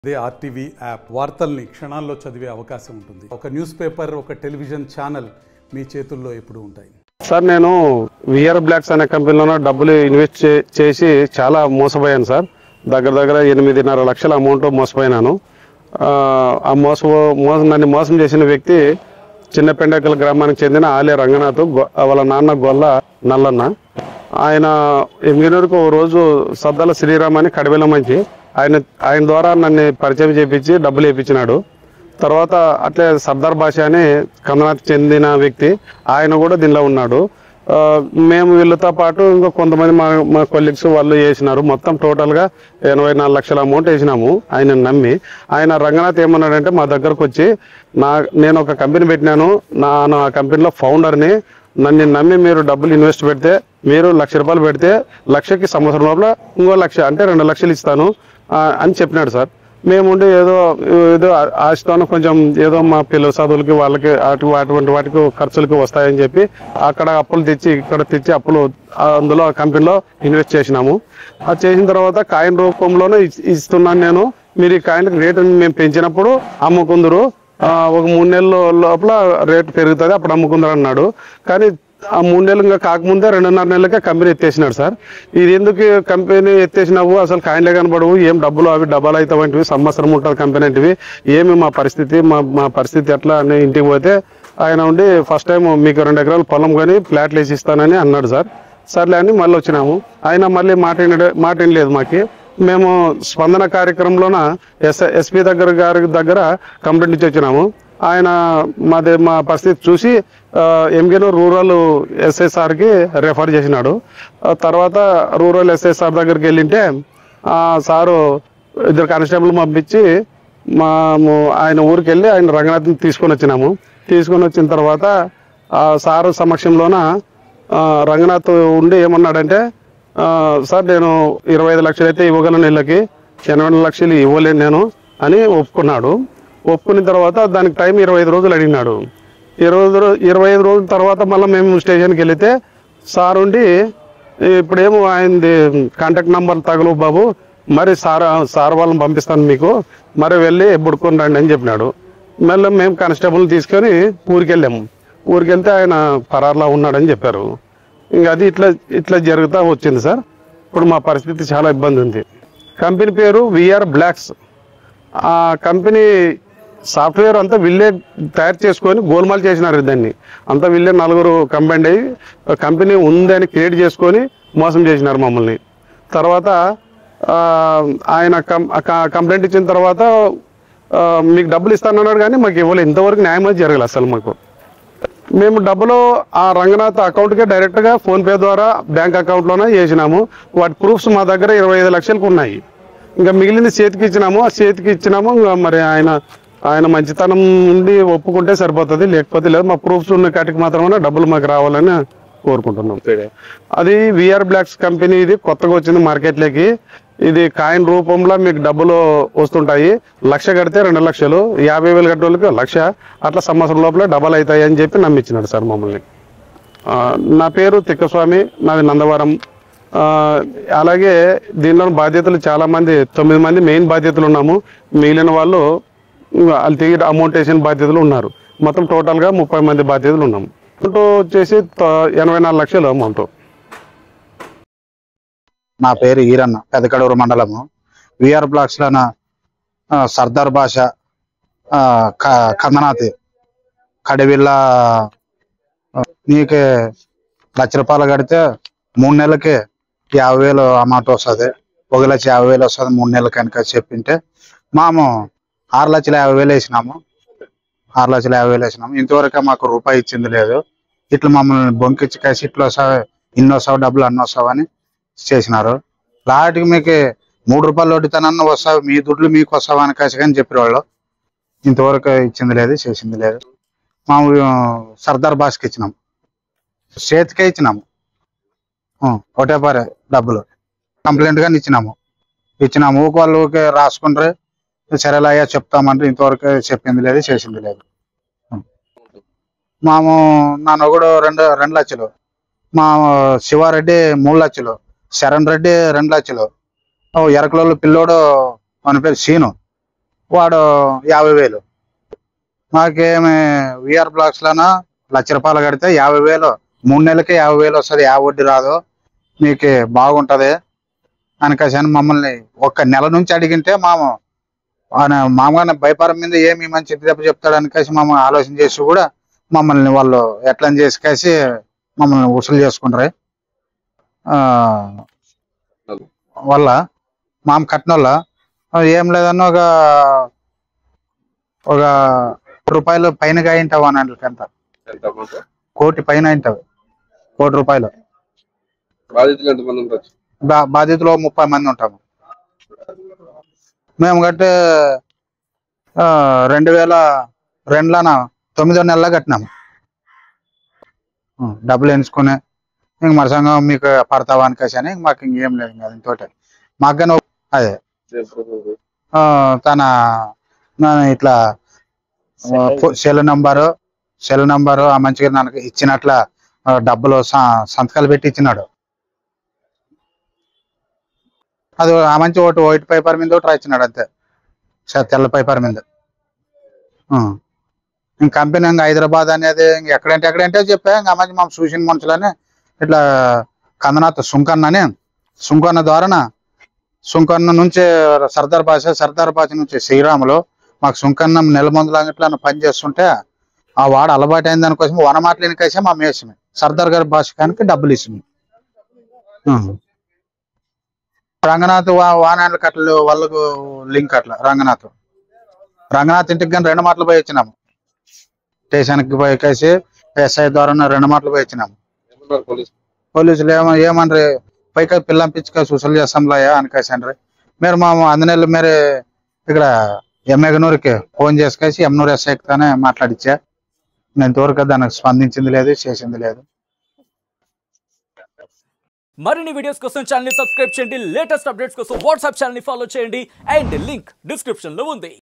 అదే RTV app వార్తల్ని క్షణాల్లో చదివే అవకాశం ఉంటుంది ఒక న్యూస్ పేపర్ ఒక టెలివిజన్ ఛానల్ మీ చేతుల్లో ఎప్పుడూ ఉంటాయి సార్ నేను విఆర్ బ్లాక్స్ అనే కంపెనీలోనో డబ్బులు ఇన్వెస్ట్ చే- చేసి చాలా మోసపోయాను సార్ దగ్గర దగ్గర ఎనిమిదిన్నర లక్షల అమౌంట్ మోసపోయినాను ఆ, ఆ మోస మోసం నన్ను మోసం చేసిన వ్యక్తి చిన్న పెండకల గ్రామానికి చెందిన ఆలే రంగనాథ్ గొ- వాళ్ళ నాన్న గొల్ల నల్లన్న ఆయన ఎనిమిదిన్నరకు ఓ రోజు సద్దాల శ్రీరామ్ అని కడివెల మంచి ఆయన ఆయన ద్వారా నన్ను పరిచయం చేపించి డబ్బులు వేయించినాడు తర్వాత అట్లే సర్దార్ భాష అని కమనాథ్ చెందిన వ్యక్తి ఆయన కూడా దీనిలో ఉన్నాడు ఆ, మేము వీళ్ళతో పాటు ఇంకా కొంతమంది మా మా కొలీగ్స్ వాళ్ళు వేసినారు మొత్తం టోటల్ గా ఎనభై నాలుగు లక్షల అమౌంట్ వేసినాము ఆయన నమ్మి ఆయన రంగనాథ్ ఏమన్నాడంటే మా దగ్గరకు వచ్చి నా నేను ఒక కంపెనీ పెట్టినాను నా నా కంపెనీలో ఫౌండర్ని నన్ను నమ్మి మీరు డబ్బులు ఇన్వెస్ట్ పెడితే మీరు లక్ష రూపాయలు పెడితే లక్షకి సంవత్సరం లోపల ఇంకో లక్ష అంటే రెండు లక్షలు ఇస్తాను ఆ, అని చెప్పినాడు సార్ మేముండి ఏదో ఏదో ఆశతోనే కొంచెం ఏదో మా పిల్లల చదువులకి వాళ్ళకి అటు అటువంటి వాటికి ఖర్చులకి వస్తాయని చెప్పి అక్కడ అప్పులు తెచ్చి ఇక్కడ తెచ్చి అప్పులు ఆ, అందులో ఆ కంపెనీలో ఇన్వెస్ట్ చేసినాము అది చేసిన తర్వాత కాయిన్ రూపంలోనే ఇస్- ఇస్తున్నాను నేను మీరు ఈ కాయిన్ రేటు మేము పెంచినప్పుడు అమ్ముకుందరు ఆ, ఒక మూడు నెలల లోపల రేటు పెరుగుతుంది అప్పుడు అమ్ముకుందరు అన్నాడు కానీ ఆ మూడు నెలలు ఇంకా కాకముందే రెండున్నర నెలలకే కంపెనీ ఎత్తేసినాడు సార్ ఇది ఎందుకు కంపెనీ ఎత్తేసినావు అసలు కాయలే కనబడవు ఏం డబ్బులు అవి డబ్బాలు అవుతావంటివి సంవత్సరం ఉంటుంది కంపెనీ అంటివి ఏమి మా పరిస్థితి మా మా పరిస్థితి ఎట్లా అని ఇంటికి పోతే ఆయన ఉండి ఫస్ట్ టైం మీకు రెండు ఎకరాలు పొలం కొని ఫ్లాట్లు వేసి ఇస్తానని అన్నాడు సార్ సర్లే అని మళ్ళీ వచ్చినాము ఆయన మళ్ళీ మాట వినడే- మాట వినలేదు మాకి మేము స్పందన కార్యక్రమంలోన ఎస్ ఎస్పీ దగ్గర గారి దగ్గర కంప్లైంట్ ఇచ్చి వచ్చినాము ఆయన మాది మా పరిస్థితి చూసి ఎంగేనో రూరల్ ఎస్ఎస్ఆర్కి రెఫర్ చేసినాడు ఆ తర్వాత రూరల్ ఎస్ఎస్ఆర్ దగ్గరికి వెళ్ళింటే ఆ సారు ఇద్దరు కానిస్టేబుల్ పంపించి మా ము- ఆయన ఊరికి వెళ్ళి ఆయన రంగనాథ్ని తీసుకొని వచ్చినాము తీసుకొని వచ్చిన తర్వాత ఆ సారు సమక్షంలోన ఆ, రంగనాథ్ ఉండి ఏమన్నాడంటే ఆ, సార్ నేను ఇరవై ఐదు లక్షలు అయితే ఇవ్వగలను నెలకి ఎనభై నాలుగు లక్షలు ఇవ్వలేను నేను అని ఒప్పుకున్నాడు ఒప్పుకున్న తర్వాత దానికి టైం ఇరవై ఐదు రోజులు అడిగినాడు ఇరవై ఐదు రో- ఇరవై ఐదు రోజుల తర్వాత మళ్ళీ మేము స్టేషన్కి వెళితే సార్ ఉండి ఇప్పుడేమో ఆయనది కాంటాక్ట్ నంబర్ తగలు బాబు మరి సార్ సార్ వాళ్ళని పంపిస్తాను మీకు మరి వెళ్ళి బుడుకొని రండి అని చెప్పినాడు మళ్ళీ మేము కానిస్టేబుల్ తీసుకొని ఊరికి వెళ్ళాము ఊరికి వెళ్తే ఆయన పరార్లా ఉన్నాడని చెప్పారు ఇంకా అది ఇట్లా ఇట్లా జరుగుతూ వచ్చింది సార్ ఇప్పుడు మా పరిస్థితి చాలా ఇబ్బంది ఉంది కంపెనీ పేరు విఆర్ బ్లాక్స్ ఆ కంపెనీ సాఫ్ట్వేర్ అంతా వీళ్ళే తయారు చేసుకొని గోల్మాల్ చేసినారు దాన్ని అంతా వీళ్ళే నలుగురు కంబైండ్ అయ్యి కంపెనీ ఉందని క్రియేట్ చేసుకొని మోసం చేసినారు మమ్మల్ని తర్వాత ఆ, ఆయన కం క- కంప్లైంట్ ఇచ్చిన తర్వాత ఆ, మీకు డబ్బులు ఇస్తానన్నాడు కానీ మాకు ఇవ్వలేదు ఇంతవరకు న్యాయం అనేది జరగలేదు అసలు మాకు మేము డబ్బులు ఆ రంగనాథ్ అకౌంట్కే డైరెక్ట్గా ఫోన్పే ద్వారా బ్యాంక్ అకౌంట్లోనే చేసినాము వాటి ప్రూఫ్స్ మా దగ్గర ఇరవై ఐదు లక్షలకు ఉన్నాయి ఇంకా మిగిలింది చేతికి ఇచ్చినాము ఆ చేతికి ఇచ్చినాము ఇంకా మరి ఆయన ఆయన మంచితనం నుండి ఒప్పుకుంటే సరిపోతుంది లేకపోతే లేదు మా ప్రూఫ్స్ ఉన్న కాటికి మాత్రమే డబ్బులు మాకు రావాలని కోరుకుంటున్నాం అది విఆర్ బ్లాక్స్ కంపెనీ ఇది కొత్తగా వచ్చింది మార్కెట్లోకి ఇది కాయిన్ రూపంలో మీకు డబ్బులు వస్తుంటాయి లక్ష కడితే రెండు లక్షలు యాభై వేలు కట్టే వాళ్ళకి లక్ష అట్లా సంవత్సరం లోపల డబల్ అవుతాయి అని చెప్పి నమ్మించినాడు సార్ మమ్మల్ని ఆ, నా పేరు తిక్కస్వామి నాది నందవరం ఆ, అలాగే దీనిలో బాధ్యతలు చాలా మంది తొమ్మిది మంది మెయిన్ బాధ్యతలు ఉన్నాము మిగిలిన వాళ్ళు ఇంకా వాళ్ళు తిరిగి అమౌంట్ వేసిన బాధ్యతలు ఉన్నారు మొత్తం టోటల్ గా ముప్పై మంది బాధ్యతలు ఉన్నాము అమౌంట్ వచ్చేసి త- ఎనభై నాలుగు లక్షలు అమౌంట్ నా పేరు ఈరన్న పెదకడూరు మండలము విఆర్ బ్లాక్స్ లోన ఆ, సర్దార్ భాష ఆ, క- కందనాథి కడివిల్ల ఆ, నీకే లక్ష రూపాయలు కడితే మూడు నెలలకి యాభై వేలు అమౌంట్ వస్తుంది ఒక లక్ష యాభై వేలు వస్తుంది మూడు నెలలకి కనుక చెప్పింటే మాము ఆరు లక్షల యాభై వేలు వేసినాము ఆరు లక్షల యాభై వేలు వేసినాము ఇంతవరకు మాకు రూపాయి ఇచ్చింది లేదు ఇట్లా మమ్మల్ని బొంకిచ్చి కాసి ఇట్లా వస్తావు ఇన్ని వస్తావు డబ్బులు అన్ని వస్తావు అని చేసినారు లాటికి మీకు మూడు రూపాయలు వడ్డీతనన్న వస్తావు మీ దుడ్లు మీకు వస్తావు అని కాసి కానీ చెప్పేవాళ్ళు ఇంతవరకు ఇచ్చింది లేదు చేసింది లేదు మా సర్దార్ బాస్కి ఇచ్చినాం చేతికే ఇచ్చినాము ఉం, ఒకటే పారే డబ్బులు కంప్లైంట్ గాని ఇచ్చినాము ఇచ్చినాము ఊరికి వాళ్ళు ఊరికే రాసుకుంటారు సరేలయ్యా చెప్తామంటే ఇంతవరకు చెప్పింది లేదు చేసింది లేదు ఉం. మాము నా నొగుడు రెండు రెండు లక్షలు మా శివారెడ్డి మూడు లక్షలు శరణ్ రెడ్డి రెండు లక్షలు ఓ ఎరకలలో పిల్లోడు మన పేరు సీను వాడు యాభై వేలు మాకేమి విఆర్ బ్లాక్స్లోన లక్ష రూపాయలు కడితే యాభై వేలు మూడు నెలలకి యాభై వేలు వస్తుంది యాభై వడ్డీ రాదు మీకు బాగుంటుంది అనకాసి అని మమ్మల్ని ఒక్క నెల నుంచి అడిగింటే మాము ఆయన మామూలుగా బైపారం మీద ఏమి మంచి దెబ్బ చెప్తాడు అనకేసి మమ్మల్ని ఆలోచన చేసి కూడా మమ్మల్ని వాళ్ళు ఎట్లా చేసి కాసి మమ్మల్ని వసూలు చేసుకుంటారు ఆ, వల్ల మామ కట్టిన ఏం లేదన్న ఒక ఒక రూపాయలు పైన అయింటావు అని అంత ఎంత అమౌంట్ కోటి పైన అయింటావు కోటి రూపాయలు బాధితులు ఎంతమంది ఉండొచ్చు బా- బాధితులు ముప్పై మంది ఉంటాము మేము కట్టే ఆ, రెండు వేల రెండులోన తొమ్మిదో నెలలో కట్టినాము ఉం, డబ్బులు ఎంచుకుని ఇంక మన సంఘం మీకు పడతావా అనికేసి అని మాకు ఇంకేం లేదు ఇంకా దీంతో మాకు కానీ ఒక- అదే ఆ, తన నా ఇట్లా సెల్ నంబరు సెల్ నంబరు ఆ మంచిగా నాకు ఇచ్చినట్ల ఆ, డబ్బులు స- సంతకాలు పెట్టి ఇచ్చినాడు అది ఆ మంచి ఒకటి వైట్ పేపర్ మీద ఒకటి రాసినాడు అంతే స- తెల్ల పేపర్ మీద ఆ. ఇంక కంపెనీ ఇంకా హైదరాబాద్ అనేది ఇంక ఎక్కడంటే ఎక్కడంటే చెప్పా ఇంకా ఆ మంచి మా చూసిన మనుషులని ఇట్లా కందనాథ్ సుంకన్న అని సుంకన్న ద్వారాన సుంకన్న నుంచి సర్దార్ భాష సర్దార్ భాష నుంచి శ్రీరాములు మాకు సుంకన్న నెల మందులు అంగట్లో పని చేస్తుంటే ఆ వాడ అలవాటు అయింది దానికోసం వనమాటలేని కలిసి మా మేసమే సర్దార్ గారి భాషకానికి డబ్బులు ఇస్తుంది రంగనాథ్ వా వానాల కట్టలు వాళ్ళకు లింక్ అట్లా రంగనాథ్ రంగనాథ్ ఇంటికి కానీ రెండు మాటలు పోయి వచ్చినాము స్టేషన్కి పోయి కేసి ఎస్ఐ ద్వారా రెండు మాటలు పోయి వచ్చినాము ఏమన్నారు పోలీసు పోలీసులు ఏమ ఏమన్రి పైకి పిల్లం పిచ్చుక సుసలు చేస్తాంలాయా అనికేసండ్రి మీరు మా అందునెల్లు మీరు ఇక్కడ ఎమ్మెగనూరుకి ఫోన్ చేసుకేసి ఎమ్నూరు ఎస్ఐకి తానే మాట్లాడిచ్చా నేను ఇంతవరకు దానికి స్పందించింది లేదు చేసింది లేదు మరిన్ని వీడియోస్ కోసం ఛానల్ సబ్స్క్రైబ్ చేయండి లేటెస్ట్ అప్డేట్స్ కోసం వాట్సాప్ ఛానల్ ఫాలో చేయండి అండ్ లింక్ డిస్క్రిప్షన్ లో ఉంది